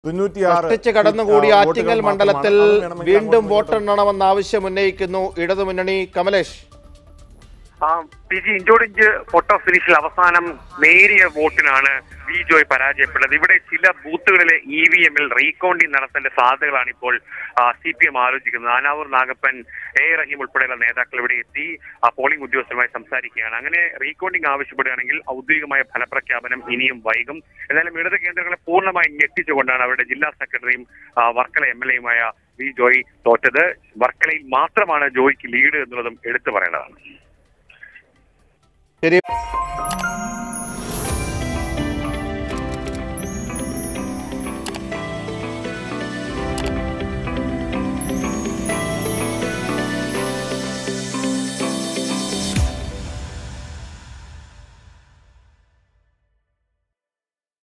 തൊണ്ണൂറ്റിയാറ് കഷ്ടിച്ച് കടന്നുകൂടിയ ആ, ആറ്റിങ്ങൽ വോട്ടുകൾ മണ്ഡലത്തിൽ മാത്രമാണ്. അത് വേണമെങ്കിൽ വീണ്ടും അങ്ങോട്ടും ഇങ്ങോട്ടും വോട്ടെണ്ണണമെന്ന ആവശ്യം ഉന്നയിക്കുന്നു ഇടതുമുന്നണി കമലേഷ് ആ പി ജി ഇഞ്ചോടിഞ്ച് ഫോട്ടോ ഫിനിഷിൽ അവസാനം നേരിയ വോട്ടിനാണ് വി ജോയ് പരാജയപ്പെട്ടത് ഇവിടെ ചില ബൂത്തുകളിലെ ഇ വി എമ്മിൽ റീകൗണ്ടിംഗ് നടത്തേണ്ട സാധ്യതകളാണ് ഇപ്പോൾ സി പി എം ആലോചിക്കുന്നത് ആനാവൂർ നാഗപ്പൻ എ റഹീം ഉൾപ്പെടെയുള്ള നേതാക്കൾ ഇവിടെ എത്തി ആ, പോളിംഗ് ഉദ്യോഗസ്ഥരുമായി സംസാരിക്കുകയാണ് അങ്ങനെ റീകൗണ്ടിംഗ് ആവശ്യപ്പെടുകയാണെങ്കിൽ ഔദ്യോഗികമായ ഫലപ്രഖ്യാപനം ഇനിയും വൈകും എന്നാലും ഇടത് കേന്ദ്രങ്ങളെ പൂർണ്ണമായി ഞെട്ടിച്ചുകൊണ്ടാണ് അവരുടെ ജില്ലാ സെക്രട്ടറിയും ആ, വർക്കല എം എൽ എയുമായ വി ജോയ് തോറ്റത് വർക്കലയിൽ മാത്രമാണ് ജോയ്ക്ക് ലീഡ് എന്നുള്ളതും എടുത്തു പറയേണ്ടതാണ് ശരി